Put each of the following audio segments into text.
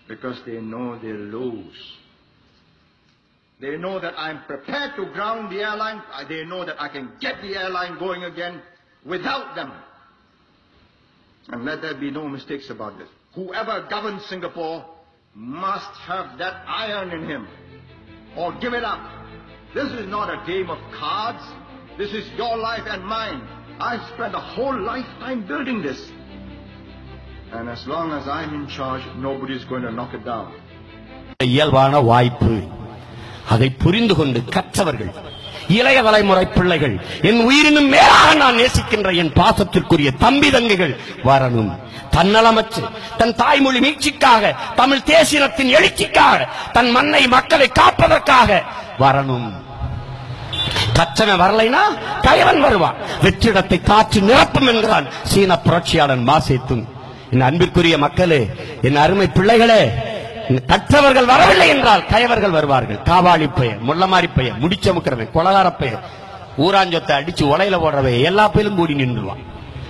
because they know they'll lose. They know that I'm prepared to ground the airline. Uh, They know that I can get the airline going again without them. And let there be no mistakes about this. Whoever governs Singapore must have that iron in him or give it up. This is not a game of cards. This is your life and mine. I've spent a whole lifetime building this. And as long as I'm in charge, nobody's going to knock it down. இயல்பான வாய்ப்பு அதை புரிந்து கொண்டு கற்றவர்கள் இளைய தலைமுறை பிள்ளைகள் என் உயிரினும் மேலாக நான் நேசிக்கின்ற என் பாசத்திற்குரிய தம்பி தங்கைகள் வரணும் தன்னலமற்று தன் தாய்மொழி மீட்சிக்காக தமிழ் தேசியத்தின் எழுச்சிக்காக தன் மண்ணை மக்களை காப்பதற்காக வரணும் கற்றவன் வரலைனா கயவன் வருவான் வெற்றிடத்தை காற்று நிரப்பும் என்கிறான் சீன புரட்சியாளன் மாசேத்துங் என் அன்பிற்குரிய மக்களே என் அருமை பிள்ளைகளே கற்றவர்கள் வரவில்லை என்றால் கயவர்கள் வருவார்கள் காவாளி பெயர் முள்ளமாரி பெயர் முடிச்சமுக்கிறவன் கொலகார பெயர் ஊராஞ்சொத்தை அடிச்சு உலையில போடுறவை எல்லா பேரும் கூடி நின்றுவான்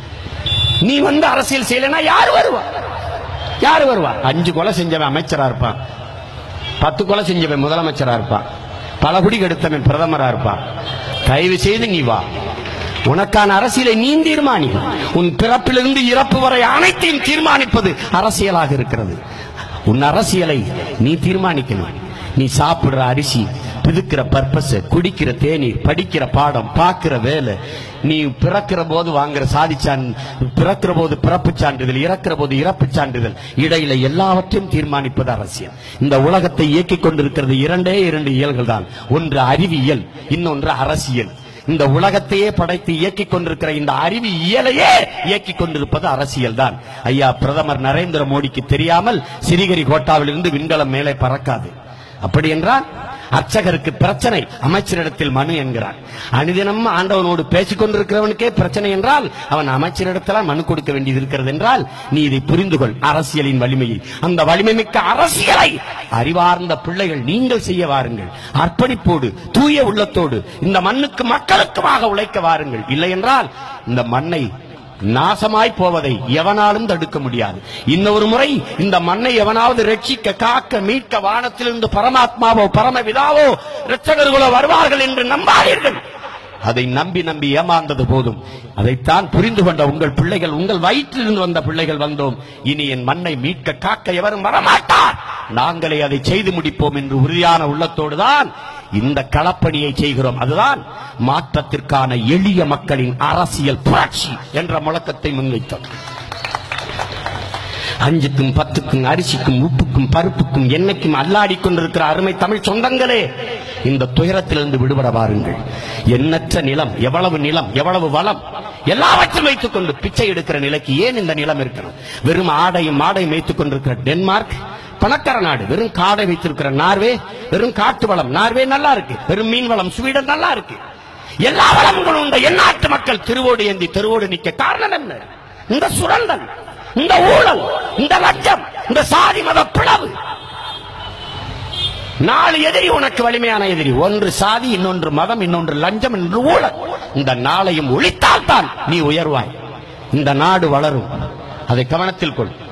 நீ வந்து அரசியல் செய்யலைன்னா யார் வருவா யார் வருவா அஞ்சு கொலை செஞ்சவன் அமைச்சரா இருப்பான் பத்து கொலை செஞ்சவன் முதலமைச்சரா இருப்பான் பல குடி கெடுத்தவன் பிரதமரா இருப்பான் தயவு செய்து நீ வா உனக்கான அரசியலை நீ தீர்மானி உன் பிறப்பிலிருந்து இறப்பு வரை அனைத்தையும் தீர்மானிப்பது அரசியலாக இருக்கிறது உன் அரசியலை நீ தீர்மானிக்கணும் நீ சாப்பிடுற அரிசி பிதுக்கிற பர்பஸ் குடிக்கிற தேநீர் படிக்கிற பாடம் பார்க்கிற வேலை நீ பிறக்கிற போது வாங்குற சாதிச்சான் பிறக்கிற போது பிறப்பு சான்றிதழ் இறக்கிற போது இறப்பு சான்றிதழ் இடையில எல்லாவற்றையும் தீர்மானிப்பது அரசியல் இந்த உலகத்தை இயக்கிக் கொண்டிருக்கிறது இரண்டே இரண்டு இயல்கள் தான் ஒன்று அறிவியல் இன்னொன்று அரசியல் இந்த உலகத்தையே படைத்து இயக்கிக் கொண்டிருக்கிற இந்த அறிவியலையே இயக்கிக் கொண்டிருப்பது அரசியல் தான் ஐயா பிரதமர் நரேந்திர மோடிக்கு தெரியாமல் சிறிகரி கோட்டாவிலிருந்து விண்கலம் மேலே பறக்காது அப்படி என்றால் அர்ச்சகருக்கு பிரச்சனை அமைச்சரிடத்தில் மனு என்கிறார் அனுதினம் ஆண்டவனோடு பேசிக் கொண்டிருக்கிறவனுக்கே பிரச்சனை என்றால் அவன் அமைச்சரிடத்தில் மனு கொடுக்க வேண்டியது இருக்கிறது என்றால் நீ இதை புரிந்து கொள் அரசியலின் வலிமையை அந்த வலிமை மிக்க அரசியலை அறிவார்ந்த பிள்ளைகள் நீங்கள் செய்ய வாருங்கள் அர்ப்பணிப்போடு தூய உள்ளத்தோடு இந்த மண்ணுக்கு மக்களுக்குமாக உழைக்க வாருங்கள் இல்லை என்றால் இந்த மண்ணை நாசமாய் போவதை எவனாலும் தடுக்க முடியாது இன்னொரு முறை இந்த மண்ணை எவனாவது ரட்சிக்க காக்க மீட்க வானத்திலிருந்து பரமாத்மாவோ பரமபிதாவோ இரட்சகர்களோ வருவார்கள் என்று நம்பாதீர்கள் அதை நம்பி நம்பி ஏமாந்தது போதும் அதைத்தான் புரிந்து கொண்ட உங்கள் பிள்ளைகள் உங்கள் வயிற்றிலிருந்து வந்த பிள்ளைகள் வந்தோம் இனி என் மண்ணை மீட்க காக்க எவரும் வரமாட்டார் நாங்களே அதை செய்து முடிப்போம் என்று உறுதியான உள்ளத்தோடுதான் இந்த களப்பணியை செய்கிறோம் அதுதான் மாற்றத்திற்கான எளிய மக்களின் அரசியல் புரட்சி என்ற முழக்கத்தை முன்வைத்தோம் அஞ்சுக்கும் பத்துக்கும் அரிசிக்கும் உப்புக்கும் பருப்புக்கும் எண்ணெய்க்கும் அல்லாடி கொண்டிருக்கிற அருமை தமிழ் சொந்தங்களே இந்த துயரத்திலிருந்து விடுபட வாருங்கள் எண்ணற்ற நிலம் எவ்வளவு நிலம் எவ்வளவு வளம் எல்லாவற்றையும் வைத்துக் கொண்டு பிச்சை எடுக்கிற நிலைக்கு ஏன் இந்த நிலம் இருக்கணும் வெறும் ஆடையும் மாடையும் வைத்துக் கொண்டிருக்கிற டென்மார்க் பணக்கார நாடு வெறும் காடை வைத்திருக்கிற நார்வே வெறும் காட்டு வளம் நார்வே நல்லா இருக்கு வெறும் மீன் வளம் ஸ்வீடன் நல்லா இருக்கு எல்லா வளங்களும் உண்ட எந்நாட்டு மக்கள் திருவோடு ஏந்தி தெருவோடு நிக்க காரணம் என்ன இந்த சுரண்டல் இந்த ஊழல் இந்த லட்சம் இந்த சாதி மத பிளவு நாலு எதிரி உனக்கு வலிமையான எதிரி ஒன்று சாதி இன்னொன்று மதம் இன்னொன்று லஞ்சம் இன்னொன்று ஊழல் இந்த நாளையும் ஒழித்தால் தான் நீ உயர்வாய் இந்த நாடு வளரும் அதை கவனத்தில் கொள்